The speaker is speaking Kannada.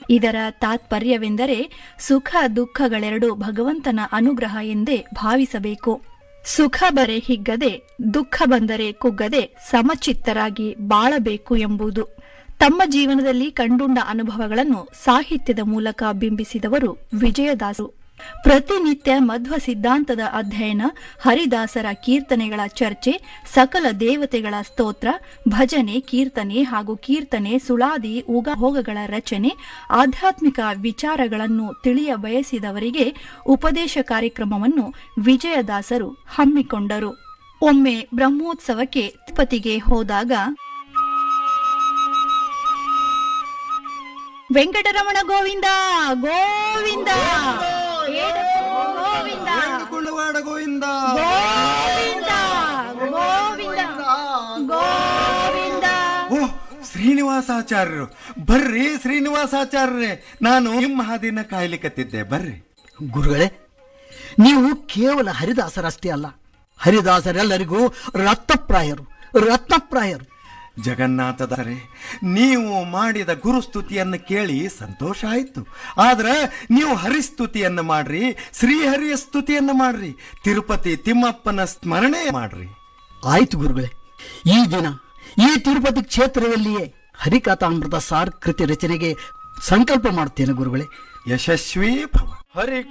ಇದರ ತಾತ್ಪರ್ಯವೆಂದರೆ ಸುಖ ದುಃಖಗಳೆರಡು ಭಗವಂತನ ಅನುಗ್ರಹ ಎಂದೇ ಭಾವಿಸಬೇಕು ಸುಖ ಬರೆ ಹಿಗ್ಗದೆ ದುಃಖ ಬಂದರೆ ಕುಗ್ಗದೆ ಸಮಚಿತ್ತರಾಗಿ ಬಾಳಬೇಕು ಎಂಬುದು ತಮ್ಮ ಜೀವನದಲ್ಲಿ ಕಂಡುಂಡ ಅನುಭವಗಳನ್ನು ಸಾಹಿತ್ಯದ ಮೂಲಕ ಬಿಂಬಿಸಿದವರು ವಿಜಯದಾಸರು ಪ್ರತಿನಿತ್ಯ ಮಧ್ವ ಸಿದ್ಧಾಂತದ ಅಧ್ಯಯನ ಹರಿದಾಸರ ಕೀರ್ತನೆಗಳ ಚರ್ಚೆ ಸಕಲ ದೇವತೆಗಳ ಸ್ತೋತ್ರ ಭಜನೆ ಕೀರ್ತನೆ ಹಾಗೂ ಕೀರ್ತನೆ ಸುಳಾದಿ ಉಗಭೋಗಗಳ ರಚನೆ ಆಧ್ಯಾತ್ಮಿಕ ವಿಚಾರಗಳನ್ನು ತಿಳಿಯ ಬಯಸಿದವರಿಗೆ ಉಪದೇಶ ಕಾರ್ಯಕ್ರಮವನ್ನು ವಿಜಯದಾಸರು ಹಮ್ಮಿಕೊಂಡರು ಒಮ್ಮೆ ಬ್ರಹ್ಮೋತ್ಸವಕ್ಕೆ ತಿರುಪತಿಗೆ ಹೋದಾಗ ವೆಂಕಟರಮಣ ಗೋವಿಂದ ಗೋವಿಂದ ಗೋವಿಂದ ಕುಳ್ಳವಾಡ ಗೋವಿಂದ ಗೋವಿಂದ ಗೋವಿಂದ ಗೋವಿಂದ ಓ ಶ್ರೀನಿವಾಸಾಚಾರ್ಯರು ಬರ್ರಿ ಶ್ರೀನಿವಾಸಾಚಾರ್ಯರೇ ನಾನು ನಿಮ್ಮ ಹಾದಿನ ಕಾಯ್ಲಿಕತ್ತಿದ್ದೆ ಬರ್ರಿ ಗುರುಗಳೇ ನೀವು ಕೇವಲ ಹರಿದಾಸರಷ್ಟೇ ಅಲ್ಲ ಹರಿದಾಸರೆಲ್ಲರಿಗೂ ರತ್ನಪ್ರಾಯರು ರತ್ನಪ್ರಾಯರು ಜಗನ್ನಾಥದಾಸರೇ ನೀವು ಮಾಡಿದ ಗುರುಸ್ತುತಿಯನ್ನು ಕೇಳಿ ಸಂತೋಷ ಆಯ್ತು ಆದ್ರೆ ನೀವು ಹರಿಸ್ತುತಿಯನ್ನು ಮಾಡ್ರಿ ಶ್ರೀಹರಿಯ ಸ್ತುತಿಯನ್ನು ಮಾಡ್ರಿ ತಿರುಪತಿ ತಿಮ್ಮಪ್ಪನ ಸ್ಮರಣೆ ಮಾಡ್ರಿ ಆಯ್ತು ಗುರುಗಳೇ ಈ ದಿನ ಈ ತಿರುಪತಿ ಕ್ಷೇತ್ರದಲ್ಲಿಯೇ ಹರಿಕಥಾಮೃತ ಸಾರ್ ಕೃತಿ ರಚನೆಗೆ ಸಂಕಲ್ಪ ಮಾಡುತ್ತೇನೆ ಗುರುಗಳೇ ಯಶಸ್ವೀ ಭವ ಹರಿ